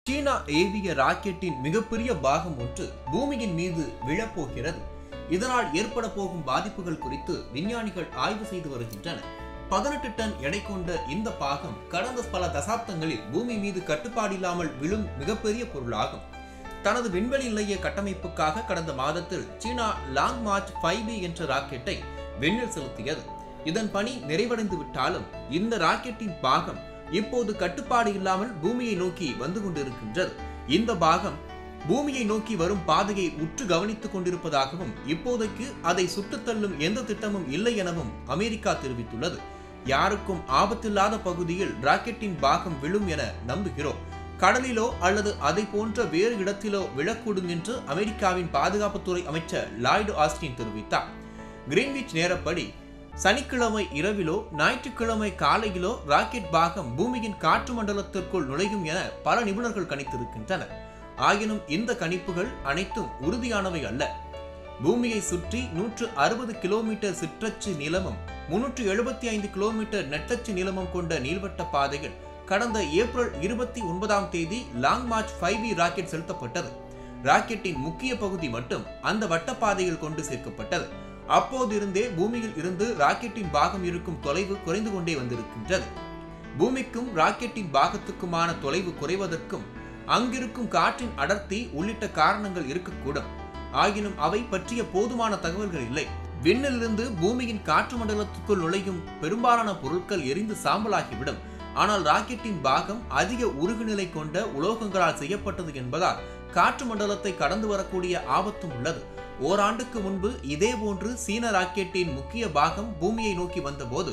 சீனா ஏவிய ராக்கெட்டின் மிகப்பெரிய பாகம் ஒன்று பூமியின் மீது விழப்போகிறது இதனால் ஏற்பட போகும் பாதிப்புகள் குறித்து விஞ்ஞானிகள் ஆய்வு செய்து வருகின்றனர் பதினெட்டு டன் எடை கொண்ட இந்த பாகம் கடந்த பல தசாப்தங்களில் பூமி மீது கட்டுப்பாடில்லாமல் விழும் மிகப்பெரிய பொருளாகும் தனது விண்வெளி நிலைய கட்டமைப்புக்காக கடந்த மாதத்தில் China long march five B என்ற ராக்கெட்டை விண்ணில் செலுத்தியது இதன் பணி நிறைவடைந்து விட்டாலும் இந்த ராக்கெட்டின் பாகம் இப்போது கட்டுப்பாடு இல்லாமல் பூமியை நோக்கி வந்து கொண்டிருக்கின்றது இந்த பாகம் பூமியை நோக்கி வரும் பாதையை உற்று கவனித்துக் கொண்டிருப்பதாகவும் இப்போதைக்கு அதை சுட்டுத் தள்ளும் எந்த திட்டமும் இல்லை எனவும் அமெரிக்கா தெரிவித்துள்ளது யாருக்கும் ஆபத்தில்லாத பகுதியில் ராக்கெட்டின் பாகம் விழும் என நம்புகிறோம் கடலிலோ அல்லது அதை போன்ற வேறு இடத்திலோ விழக்கூடும் என்று அமெரிக்காவின் பாதுகாப்புத்துறை அமைச்சர் லாய்டு ஆஸ்டின் தெரிவித்தார் கிரீன்விச் நேரப்படி சனிக்கிழமை இரவிலோ ஞாயிற்றுக்கிழமை காலையிலோ ராக்கெட் பாகம் பூமியின் காற்று மண்டலத்திற்குள் நுழையும் என பல நிபுணர்கள் கணித்திருக்கின்றனர் ஆயினும் இந்த கணிப்புகள் அனைத்தும் உறுதியானவை அல்ல பூமியை சுற்றி நூற்று அறுபது கிலோமீட்டர் சிற்றச்சு நீளமும் முன்னூற்று எழுபத்தி ஐந்து கிலோமீட்டர் நெட்டச்சு நீளமும் கொண்ட நீள்வட்ட பாதையில் கடந்த ஏப்ரல் இருபத்தி ஒன்பதாம் தேதி long march five B rocket செலுத்தப்பட்டது ராக்கெட்டின் முக்கிய பகுதி மட்டும் அந்த வட்டப்பாதையில் கொண்டு சேர்க்கப்பட்டது அப்போதிருந்தே பூமியில் இருந்து ராக்கெட்டின் பாகம் இருக்கும் தொலைவு குறைந்து கொண்டே வந்திருக்கின்றது பூமிக்கும் ராக்கெட்டின் பாகத்துக்குமான தொலைவு குறைவதற்கும் அங்கிருக்கும் காற்றின் அடர்த்தி உள்ளிட்ட காரணங்கள் இருக்கக்கூடும் ஆயினும் அவை பற்றிய போதுமான தகவல்கள் இல்லை விண்ணிலிருந்து பூமியின் காற்று மண்டலத்துக்குள் நுழையும் பெரும்பாலான பொருட்கள் எரிந்து சாம்பலாகிவிடும் ஆனால் ராக்கெட்டின் பாகம் அதிக உருகுநிலை கொண்ட உலோகங்களால் செய்யப்பட்டது என்பதால் காற்று மண்டலத்தை கடந்து வரக்கூடிய ஆபத்தும் உள்ளது ஓராண்டுக்கு முன்பு இதேபோன்று சீன ராக்கெட்டின் முக்கிய பாகம் பூமியை நோக்கி வந்தபோது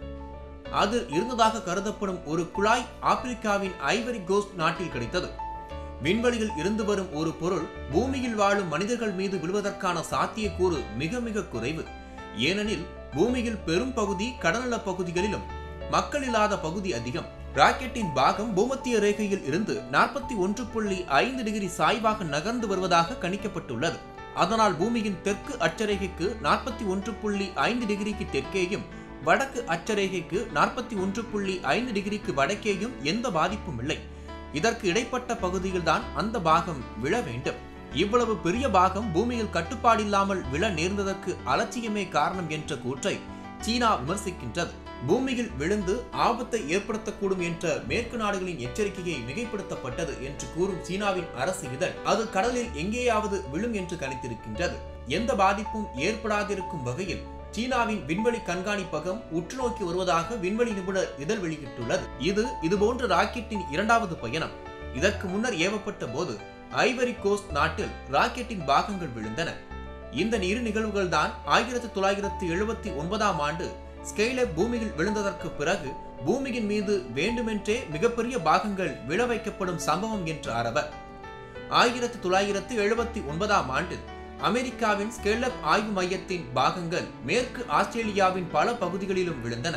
அது இருந்ததாக கருதப்படும் ஒரு குழாய் ஆப்பிரிக்காவின் ஐவரி கோஸ்ட் நாட்டில் கிடைத்தது விண்வெளியில் இருந்து வரும் ஒரு பொருள் பூமியில் வாழும் மனிதர்கள் மீது விழுவதற்கான சாத்தியக்கூறு மிக மிக குறைவு ஏனெனில் பூமியில் பெரும் பகுதி கடல்நல பகுதிகளிலும் மக்கள் இல்லாத பகுதி அதிகம் ராக்கெட்டின் பாகம் பூமத்திய ரேகையில் இருந்து நாற்பத்தி ஒன்று புள்ளி ஐந்து டிகிரி சாய்வாக நகர்ந்து வருவதாக கணிக்கப்பட்டுள்ளது அதனால் பூமியின் தெற்கு அச்சரேகைக்கு நாற்பத்தி ஒன்று புள்ளி ஐந்து டிகிரிக்கு தெற்கேயும் வடக்கு அச்சரேகைக்கு நாற்பத்தி ஒன்று புள்ளி ஐந்து டிகிரிக்கு வடக்கேயும் எந்த பாதிப்பும் இல்லை இதற்கு இடைப்பட்ட பகுதியில்தான் அந்த பாகம் விழ வேண்டும் இவ்வளவு பெரிய பாகம் பூமியில் கட்டுப்பாடில்லாமல் விழ நேர்ந்ததற்கு அலட்சியமே காரணம் என்ற கூற்றை சீனா விமர்சிக்கின்றது பூமியில் விழுந்து ஆபத்தை ஏற்படுத்தக்கூடும் என்ற மேற்கு நாடுகளின் எச்சரிக்கையை மிகைப்படுத்தப்பட்டது என்று கூறும் சீனாவின் அரசு இதழ் அது கடலில் எங்கேயாவது விழும் என்று கணித்திருக்கின்றது எந்த பாதிப்பும் ஏற்படாதிருக்கும் வகையில் சீனாவின் விண்வெளி கண்காணிப்பகம் உற்று நோக்கி வருவதாக விண்வெளி நிபுணர் இதழ் வெளியிட்டுள்ளது இது இதுபோன்ற ராக்கெட்டின் இரண்டாவது பயணம் இதற்கு முன்னர் ஏவப்பட்ட போது ஐவரி கோஸ்ட் நாட்டில் ராக்கெட்டின் பாகங்கள் விழுந்தன இந்த இரு நிகழ்வுகள் தான் ஆயிரத்தி தொள்ளாயிரத்தி எழுபத்தி ஒன்பதாம் ஆண்டு ஸ்கெய்லப் பூமியில் விழுந்ததற்கு பிறகு பூமியின் மீது வேண்டுமென்றே மிகப்பெரிய பாகங்கள் விழ வைக்கப்படும் சம்பவம் என்றார் அவர் ஆயிரத்தி தொள்ளாயிரத்தி எழுபத்தி ஒன்பதாம் ஆண்டில் அமெரிக்காவின் ஸ்கெல்லப் ஆய்வு மையத்தின் பாகங்கள் மேற்கு ஆஸ்திரேலியாவின் பல பகுதிகளிலும் விழுந்தன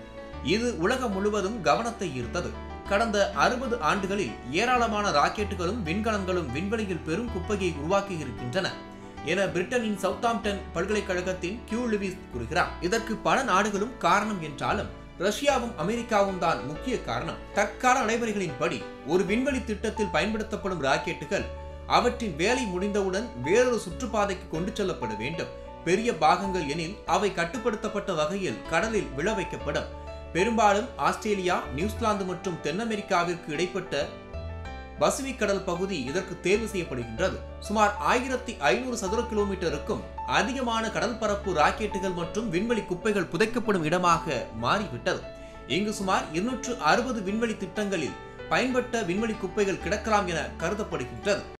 இது உலகம் முழுவதும் கவனத்தை ஈர்த்தது கடந்த அறுபது ஆண்டுகளில் ஏராளமான ராக்கெட்டுகளும் விண்கலங்களும் விண்வெளியில் பெரும் குப்பையை உருவாக்கி இருக்கின்றன என பிரிட்டனின் சவுத்தாம்டன் பல்கலைக்கழகத்தின் கியூ லிவிஸ் கூறுகிறார் இதற்கு பல நாடுகளும் காரணம் என்றாலும் ரஷ்யாவும் அமெரிக்காவும் தான் முக்கிய காரணம் தற்கால நடைமுறைகளின்படி ஒரு விண்வெளி திட்டத்தில் பயன்படுத்தப்படும் ராக்கெட்டுகள் அவற்றின் வேலை முடிந்தவுடன் வேறொரு சுற்றுப்பாதைக்கு கொண்டு செல்லப்பட வேண்டும் பெரிய பாகங்கள் எனில் அவை கட்டுப்படுத்தப்பட்ட வகையில் கடலில் விழ வைக்கப்படும் பெரும்பாலும் ஆஸ்திரேலியா நியூசிலாந்து மற்றும் தென் அமெரிக்காவிற்கு இடைப்பட்ட பசிபிக் கடல் பகுதி இதற்கு தேர்வு செய்யப்படுகின்றது சுமார் ஆயிரத்தி ஐநூறு சதுர கிலோமீட்டருக்கும் அதிகமான கடல் பரப்பு ராக்கெட்டுகள் மற்றும் விண்வெளி குப்பைகள் புதைக்கப்படும் இடமாக மாறிவிட்டது இங்கு சுமார் இருநூற்று அறுபது விண்வெளி திட்டங்களில் பயன்பட்ட விண்வெளி குப்பைகள் கிடக்கலாம் என கருதப்படுகின்றது